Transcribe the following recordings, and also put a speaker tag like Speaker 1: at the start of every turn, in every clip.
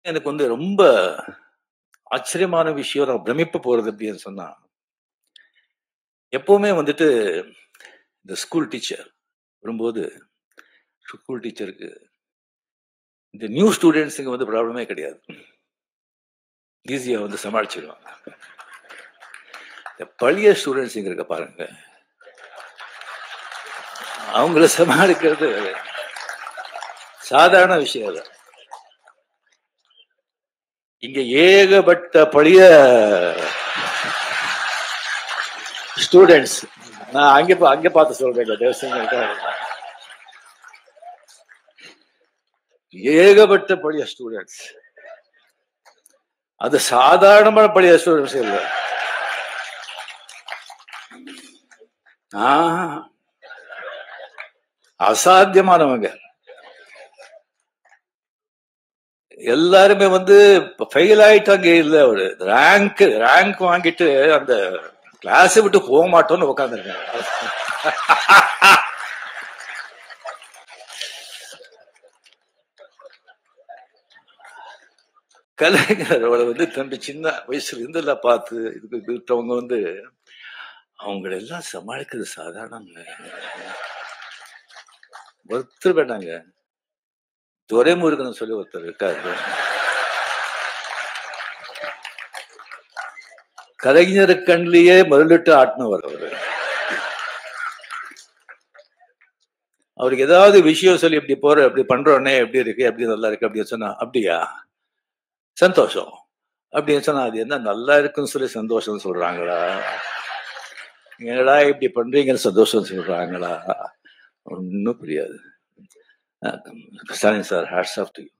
Speaker 1: எனக்கு வந்து ரொம்ப ஆச்சரியமான விஷயம் நான் பிரமிப்பு போறது அப்படின்னு சொன்னா எப்பவுமே வந்துட்டு இந்த ஸ்கூல் டீச்சர் வரும்போது ஸ்கூல் டீச்சருக்கு இந்த நியூ ஸ்டூடெண்ட்ஸுங்க வந்து ப்ராப்ளமே கிடையாது ஈஸியா வந்து சமாளிச்சிடுவாங்க இந்த பழைய ஸ்டூடெண்ட்ஸ் இங்க இருக்க பாருங்க அவங்கள சமாளிக்கிறது சாதாரண விஷயம் இல்லை இங்க ஏகப்பட்ட பழைய ஸ்டூடெண்ட்ஸ் நான் அங்க பா- அங்க பார்த்து சொல்றேன் தேவசிங்க ஏகப்பட்ட பழைய ஸ்டூடெண்ட்ஸ் அது சாதாரணமான பழைய ஸ்டூடெண்ட்ஸ் இல்ல ஆ, அசாத்தியமானவங்க எல்லாருமே வந்து ஃபெயில் ஆயிட்டாங்க இல்ல ஒரு ரேங்க் ரேங்க் வாங்கிட்டு அந்த கிளாஸ் விட்டு போக மாட்டோம்னு உட்காந்துருக்காங்க கலைஞரோட வந்து தம்பி சின்ன வயசுல இருந்தெல்ல பார்த்து இதுக்கு இருக்கிறவங்க வந்து அவங்கள எல்லாம் சமாளிக்கிறது சாதாரணங்க ஒருத்தர் வேண்டாங்க துரைமுருகன் சொல்லி ஒருத்தர் இருக்காரு கலைஞர் கண்ணிலேயே முதலிட்டு ஆட்டினவர் அவரு அவருக்கு ஏதாவது விஷயம் சொல்லி இப்படி போற இப்படி பண்றோன்னே எப்படி இருக்கு எப்படி நல்லா இருக்கு அப்படின்னு சொன்னா அப்படியா சந்தோஷம் அப்படின்னு சொன்னா அது என்ன நல்லா இருக்குன்னு சொல்லி சந்தோஷம் சொல்றாங்களா என்னடா இப்படி பண்றீங்கன்னு சந்தோஷம் சொல்றாங்களா ஒன்றும் புரியாது Stalin sir hats off to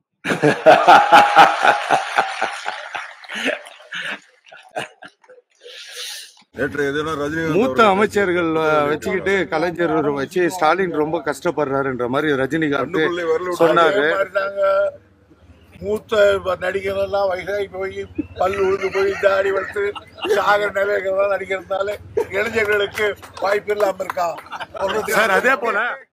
Speaker 2: நேற்று எதுனா ரஜினிகாந்த்
Speaker 3: மூத்த
Speaker 2: அவர்கள்
Speaker 3: அமைச்சர்கள்
Speaker 2: பேசியிருக்காரு.
Speaker 3: வச்சுக்கிட்டு கலைஞர் வச்சு ஸ்டாலின் ரொம்ப கஷ்டப்படுறாருன்ற மாதிரி ரஜினிகாந்த்
Speaker 2: கண்ணுக்குள்ளே விரல் விட்டு
Speaker 3: சொன்னாரு
Speaker 4: அதே மாதிரிதாங்க மூத்த நடிகர் எல்லாம் வயசாகி போய் பல் உழுது போய் தாடி வளர்த்து சாகர நிலைகள் நடிக்கிறதுனால இளைஞர்களுக்கு வாய்ப்பு இல்லாம இருக்கா
Speaker 3: சார் அதே போல